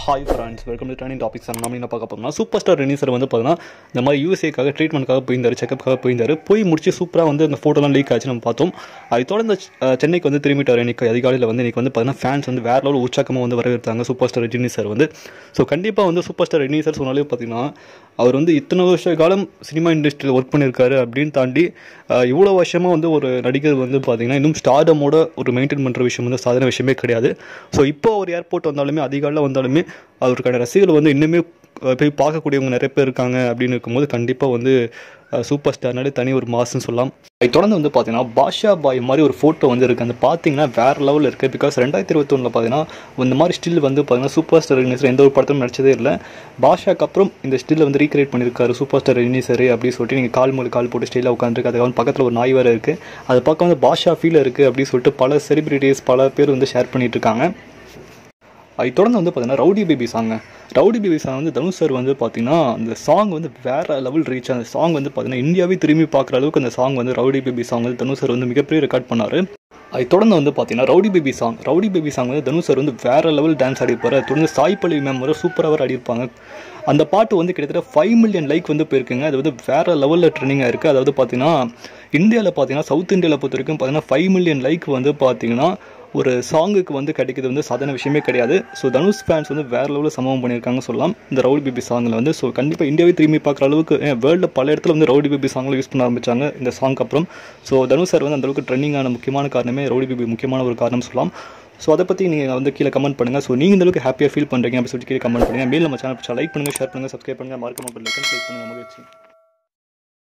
hi friends welcome to training topics நம்ம என்ன பார்க்க போகிறோம்னா சூப்பர் ஸ்டார் ரெனிசர் வந்து பார்த்தீங்கன்னா இந்த மாதிரி யூஎஸ்ஏக்காக ட்ரீட்மெண்ட்காக போயிருந்தாரு செக்கப்புக்காக போயிருந்தாரு போய் முடிச்சு சூப்பராக வந்து அந்த ஃபோட்டோலாம் லீக் ஆச்சு நம்ம பார்த்தோம் அது தொடர்ந்து அஹ், சென்னைக்கு வந்து திரும்பிட்டார் இன்னைக்கு அதிகாலையில் வந்து இன்னைக்கு வந்து பார்த்தீங்கன்னா ஃபேன்ஸ் வந்து வேற லெவல் உற்சாகமாக வந்து வரவேற்றாங்க சூப்பர் ஸ்டார் ரஜினி சார் வந்து ஸோ கண்டிப்பாக வந்து சூப்பர் ஸ்டார் ரஜினி சார் சொன்னாலே பார்த்தீங்கன்னா அவர் வந்து இத்தனை வருஷ காலம் சினிமா இண்டஸ்ட்ரியில் ஒர்க் பண்ணியிருக்காரு அப்படின்னு தாண்டி அஹ், இவ்வளோ வருஷமாக வந்து ஒரு நடிகர் வந்து பார்த்தீங்கன்னா இன்னும் ஸ்டார்டமோட ஒரு மெயின்டைன் பண்ணுற விஷயம் வந்து சாதாரண விஷயமே கிடையாது ஸோ இப்போ ஒரு ஏர்போர்ட் வந்தாலுமே அதிகாலையில் வந்தாலுமே அவருக்கான ரசிகர்கள் வந்து இன்னுமே அஹ், போய் பார்க்கக்கூடியவங்க நிறைய பேர் இருக்காங்க அப்படின்னு இருக்கும்போது கண்டிப்பாக வந்து சூப்பர் ஸ்டார்னாலே தனி ஒரு மாசுன்னு சொல்லலாம் அதை தொடர்ந்து வந்து பார்த்தீங்கன்னா பாஷா பாய் மாதிரி ஒரு ஃபோட்டோ வந்து இருக்குது அந்த பார்த்தீங்கன்னா வேறு லெவலில் இருக்குது பிகாஸ் ரெண்டாயிரத்தி இருபத்தொன்னில் பார்த்தீங்கன்னா இந்த மாதிரி ஸ்டில் வந்து பார்த்தீங்கன்னா சூப்பர் ஸ்டார் ரஜினி எந்த ஒரு படத்திலும் நடிச்சதே இல்லை பாஷாக்கு அப்புறம் இந்த ஸ்டில்லை வந்து ரீக்ரியேட் பண்ணியிருக்காரு சூப்பர் ஸ்டார் ரஜினி சார் அப்படின்னு சொல்லிட்டு நீங்கள் கால் மேலே கால் போட்டு ஸ்டைலாக உட்காந்துருக்கு அதுக்காக பக்கத்தில் ஒரு நாய் வேறு இருக்குது அது பார்க்க வந்து பாஷா ஃபீல் இருக்குது அப்படின்னு சொல்லிட்டு பல செலிபிரிட்டிஸ் பல பேர் வந்து ஷேர் பண்ணிட்டு இருக்காங்க அது தொடர்ந்து வந்து பார்த்தீங்கன்னா ரவுடி பேபி சாங்க ரவுடி பேபி சாங் வந்து தனுஷ் சார் வந்து பார்த்தீங்கன்னா அந்த சாங் வந்து வேற லெவல் ரீச் அந்த சாங் வந்து பார்த்தீங்கன்னா இந்தியாவே திரும்பி பார்க்குற அளவுக்கு அந்த சாங் வந்து ரவுடி பேபி சாங் வந்து தனுஷ் சார் வந்து மிகப்பெரிய ரெக்கார்ட் பண்ணார் அது தொடர்ந்து வந்து பார்த்தீங்கன்னா rowdy baby song rowdy baby song வந்து தனுஷ் சார் வந்து வேற லெவல் டான்ஸ் ஆடிப்பார் அது தொடர்ந்து சாய் பல்லவி மேம் வர சூப்பராக ஆடிருப்பாங்க அந்த பாட்டு வந்து கிட்டத்தட்ட ஃபைவ் மில்லியன் லைக் வந்து போயிருக்குங்க அது வந்து வேற லெவலில் ட்ரெண்டிங்காக இருக்குது அதாவது பார்த்தீங்கன்னா இந்தியாவில் பார்த்தீங்கன்னா சவுத் இந்தியாவில் பொறுத்த வரைக்கும் பார்த்தீங்கன்னா ஃபைவ் மில்லியன் லைக் வந்து பார்த்தீங்கன்னா ஒரு சாங்குக்கு வந்து கிடைக்கிறது வந்து சாதாரண விஷயமே கிடையாது ஸோ தனுஷ் ஃபேன்ஸ் வந்து வேற லெவலில் சம்பவம் பண்ணியிருக்காங்க சொல்லலாம் இந்த ரவுடி பேபி சாங்கில் வந்து ஸோ கண்டிப்பாக இந்தியாவே திரும்பி பார்க்குற அளவுக்கு வேர்ல்டில் பல இடத்துல வந்து ரவுடி பேபி சாங்கில் யூஸ் பண்ண ஆரம்பிச்சாங்க இந்த சாங்க்கு அப்புறம் ஸோ தனுஷ் சார் வந்து அந்த அளவுக்கு ட்ரெண்டிங்கான முக்கியமான காரணமே ரவுடி பேபி முக்கியமான ஒரு காரணம் சொல்லலாம் ஸோ அதை பற்றி நீங்கள் வந்து கீழே கமெண்ட் பண்ணுங்கள் ஸோ நீங்கள் இந்த அளவுக்கு ஹாப்பியாக ஃபீல் பண்ணுறீங்க அப்படி சொல்லிட்டு கீழே கமெண்ட் பண்ணுங்கள் மேல் நம்ம சேனல் லைக் பண்ணுங்கள் ஷேர் பண்ணுங்கள் சப்ஸ்கிரைப் பண்ணுங்கள் மார்க்க மொபைல் லைக் பண்ணுங்கள் மகிழ்ச்சி